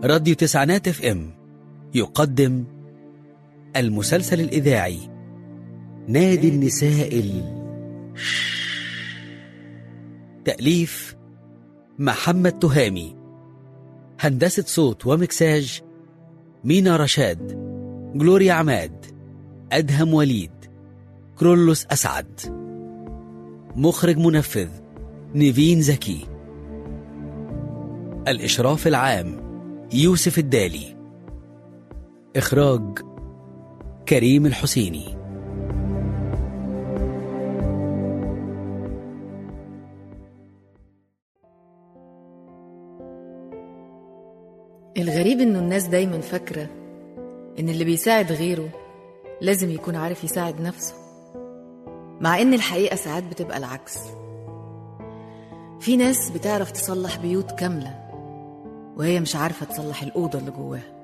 راديو تسعينات اف ام يقدم المسلسل الإذاعي نادي النساء ال تأليف محمد تهامي هندسة صوت ومكساج مينا رشاد جلوريا عماد أدهم وليد كرولوس أسعد مخرج منفذ نيفين زكي الإشراف العام يوسف الدالي إخراج كريم الحسيني الغريب انه الناس دايما فاكرة ان اللي بيساعد غيره لازم يكون عارف يساعد نفسه مع ان الحقيقة ساعات بتبقى العكس في ناس بتعرف تصلح بيوت كاملة وهي مش عارفة تصلح الأوضة اللي جواها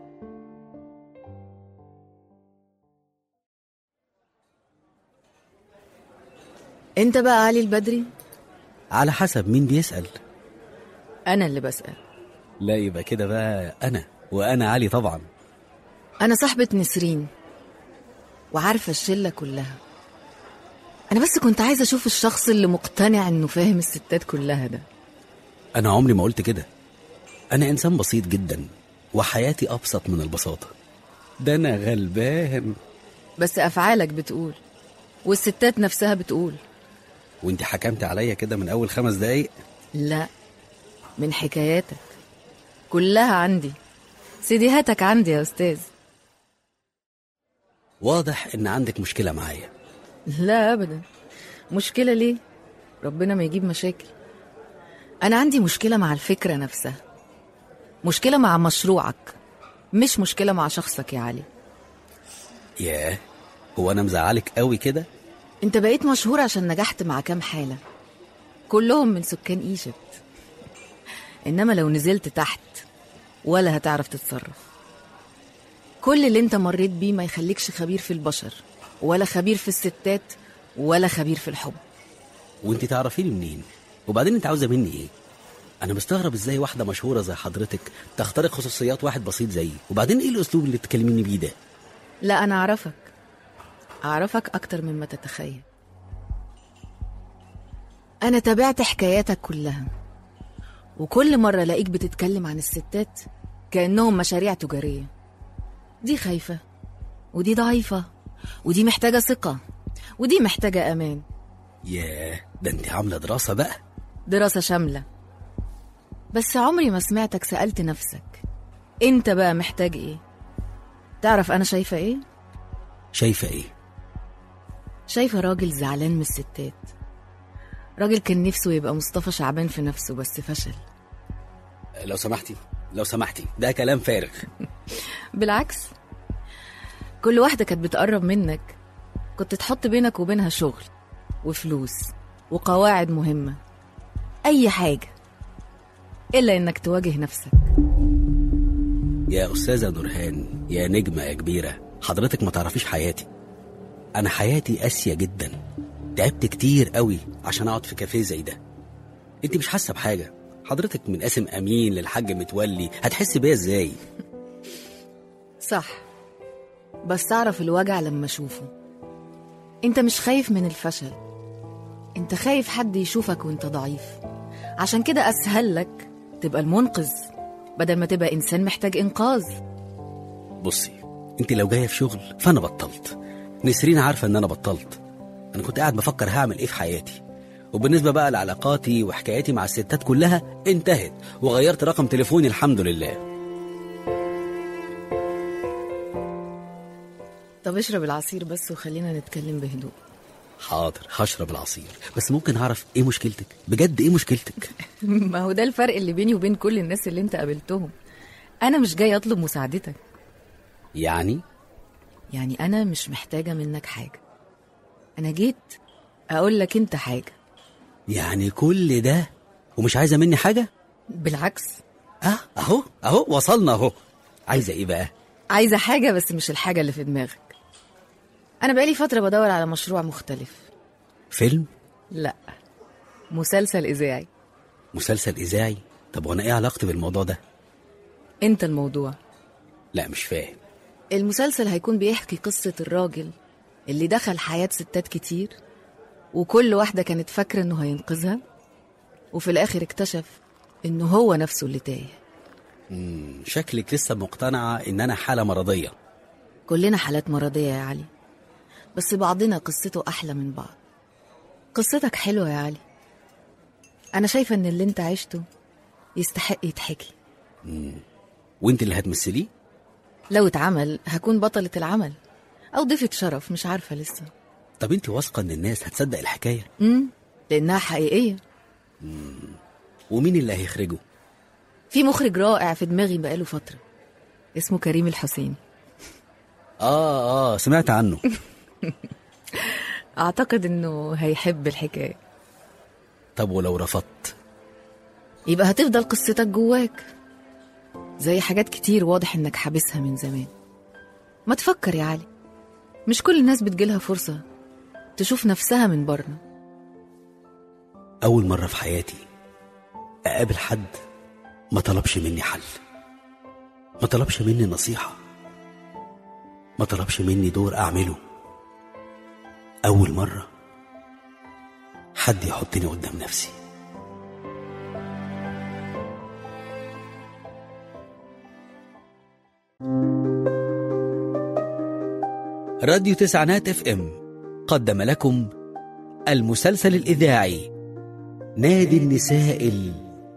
انت بقى علي البدري على حسب مين بيسأل انا اللي بسأل لا يبقى كده بقى أنا وأنا علي طبعا أنا صاحبة نسرين وعارفة الشلة كلها أنا بس كنت عايزة أشوف الشخص اللي مقتنع إنه فاهم الستات كلها ده أنا عمري ما قلت كده أنا إنسان بسيط جدا وحياتي أبسط من البساطة ده أنا غلبان بس أفعالك بتقول والستات نفسها بتقول وانت حكمت عليا كده من أول خمس دقايق لا من حكاياتك كلها عندي سيديهاتك عندي يا أستاذ واضح إن عندك مشكلة معايا لا أبدا مشكلة ليه؟ ربنا ما يجيب مشاكل أنا عندي مشكلة مع الفكرة نفسها مشكلة مع مشروعك مش مشكلة مع شخصك يا علي ياه هو أنا مزعلك قوي كده انت بقيت مشهور عشان نجحت مع كام حالة كلهم من سكان ايجيبت انما لو نزلت تحت ولا هتعرف تتصرف كل اللي انت مريت بيه ما يخليكش خبير في البشر ولا خبير في الستات ولا خبير في الحب وانت تعرفيني منين وبعدين انت عاوزة مني إيه أنا مستغرب إزاي واحدة مشهورة زي حضرتك تخترق خصوصيات واحد بسيط زيي وبعدين إيه الأسلوب اللي بتكلميني بيه ده لا انا اعرفك اعرفك اكتر مما تتخيل انا تابعت حكاياتك كلها وكل مرة الاقيك بتتكلم عن الستات كأنهم مشاريع تجارية دي خايفة ودي ضعيفة ودي محتاجة ثقة ودي محتاجة أمان ياه ده انت عاملة دراسة بقى دراسة شاملة بس عمري ما سمعتك سألت نفسك انت بقى محتاج ايه تعرف انا شايفة ايه شايفة إيه شايفة راجل زعلان من الستات راجل كان نفسه يبقى مصطفى شعبان في نفسه بس فشل لو سمحتي لو سمحتي ده كلام فارغ بالعكس كل واحدة كانت بتقرب منك كنت تحط بينك وبينها شغل وفلوس وقواعد مهمة أي حاجة إلا إنك تواجه نفسك يا أستاذة نورهان يا نجمة يا كبيرة حضرتك ما تعرفيش حياتي أنا حياتي قاسية جدا تعبت كتير قوي عشان أقعد في كافيه زي ده أنت مش حاسة بحاجة حضرتك من قاسم أمين للحاج متولي هتحس بيا إزاي صح بس أعرف الوجع لما أشوفه أنت مش خايف من الفشل أنت خايف حد يشوفك وأنت ضعيف عشان كده أسهل لك تبقى المنقذ بدل ما تبقى إنسان محتاج إنقاذ بصي أنت لو جاية في شغل فأنا بطلت نسرين عارفة إن أنا بطلت أنا كنت قاعد بفكر هعمل إيه في حياتي وبالنسبة بقى لعلاقاتي وحكاياتي مع الستات كلها انتهت وغيرت رقم تليفوني الحمد لله طب اشرب العصير بس وخلينا نتكلم بهدوء حاضر هشرب العصير بس ممكن أعرف إيه مشكلتك بجد إيه مشكلتك ما هو ده الفرق اللي بيني وبين كل الناس اللي انت قابلتهم أنا مش جاي أطلب مساعدتك يعني يعني أنا مش محتاجة منك حاجة أنا جيت أقول لك أنت حاجة يعني كل ده ومش عايزة مني حاجة بالعكس اه اهو اهو وصلنا اهو عايزة ايه بقى عايزة حاجة بس مش الحاجة اللي في دماغك أنا بقالي فترة بدور على مشروع مختلف فيلم لا مسلسل إذاعي مسلسل إذاعي طب وأنا إيه علاقتي بالموضوع ده انت الموضوع لا مش فاهم المسلسل هيكون بيحكي قصة الراجل اللي دخل حياة ستات كتير وكل واحدة كانت فاكرة انه هينقذها وفي الآخر اكتشف انه هو نفسه اللي تايه شكلك لسه مقتنعة إن أنا حالة مرضية كلنا حالات مرضية يا علي بس بعضنا قصته أحلى من بعض قصتك حلوة يا علي أنا شايفة إن اللي أنت عشته يستحق يتحكي وأنت اللي هتمثليه لو اتعمل هكون بطلة العمل أو ضيفة شرف مش عارفة لسه طب أنت واثقة إن الناس هتصدق الحكاية امم لأنها حقيقية ومين اللي هيخرجه في مخرج رائع في دماغي بقاله فترة اسمه كريم الحسيني آه آه سمعت عنه أعتقد إنه هيحب الحكاية طب ولو رفضت يبقى هتفضل قصتك جواك زي حاجات كتير واضح إنك حابسها من زمان ما تفكر يا علي مش كل الناس بتجيلها فرصة تشوف نفسها من بره أول مرة في حياتي أقابل حد ما طلبش مني حل ما طلبش مني نصيحة ما طلبش مني دور أعمله أول مرة حد يحطني قدام نفسي راديو تسعينات اف ام قدم لكم المسلسل الإذاعي نادي النساء ال...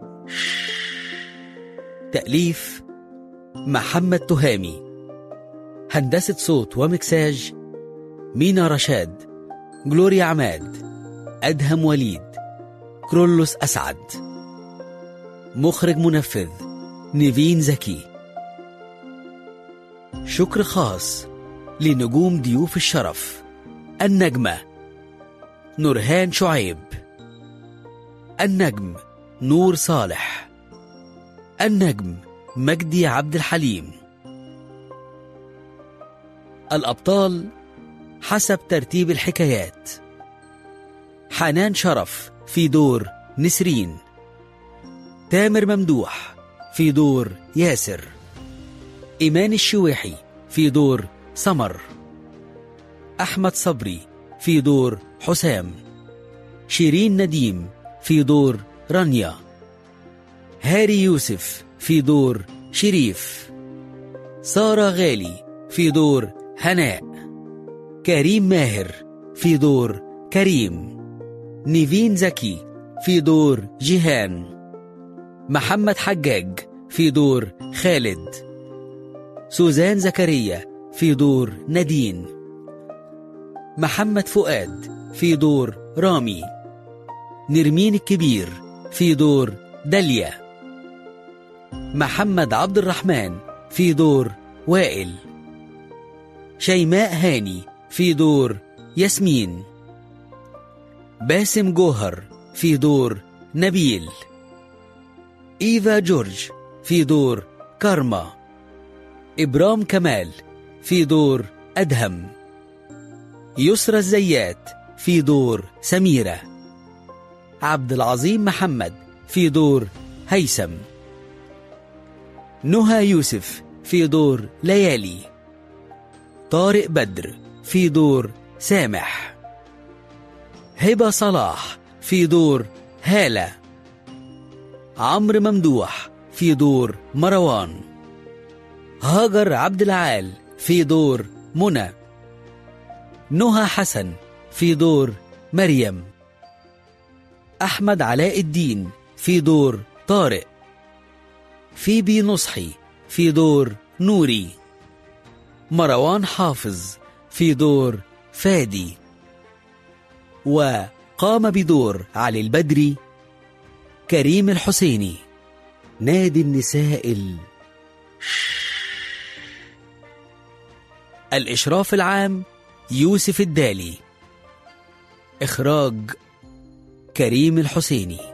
تأليف محمد تهامي هندسة صوت ومكساج مينا رشاد جلوريا عماد أدهم وليد كرولوس أسعد مخرج منفذ نيفين زكي شكر خاص لنجوم ضيوف الشرف النجمة نورهان شعيب النجم نور صالح النجم مجدي عبد الحليم الأبطال حسب ترتيب الحكايات حنان شرف في دور نسرين تامر ممدوح في دور ياسر إيمان الشويحي في دور سمر أحمد صبري في دور حسام شيرين نديم في دور رانيا هاري يوسف في دور شريف سارة غالي في دور هناء كريم ماهر في دور كريم نيفين زكي في دور جيهان محمد حجاج في دور خالد سوزان زكريا في دور نادين محمد فؤاد في دور رامي نرمين الكبير في دور داليا محمد عبد الرحمن في دور وائل شيماء هاني في دور ياسمين باسم جوهر في دور نبيل إيفا جورج في دور كارما إبرام كمال في دور أدهم يسرى الزيات في دور سميرة عبد العظيم محمد في دور هيثم نهى يوسف في دور ليالي طارق بدر في دور سامح هبة صلاح في دور هالة عمرو ممدوح في دور مروان هاجر عبد العال في دور منى نهى حسن في دور مريم أحمد علاء الدين في دور طارق فيبي نصحي في دور نوري مروان حافظ في دور فادي وقام بدور علي البدري كريم الحسيني نادي النساء ال... الإشراف العام يوسف الدالي إخراج كريم الحسيني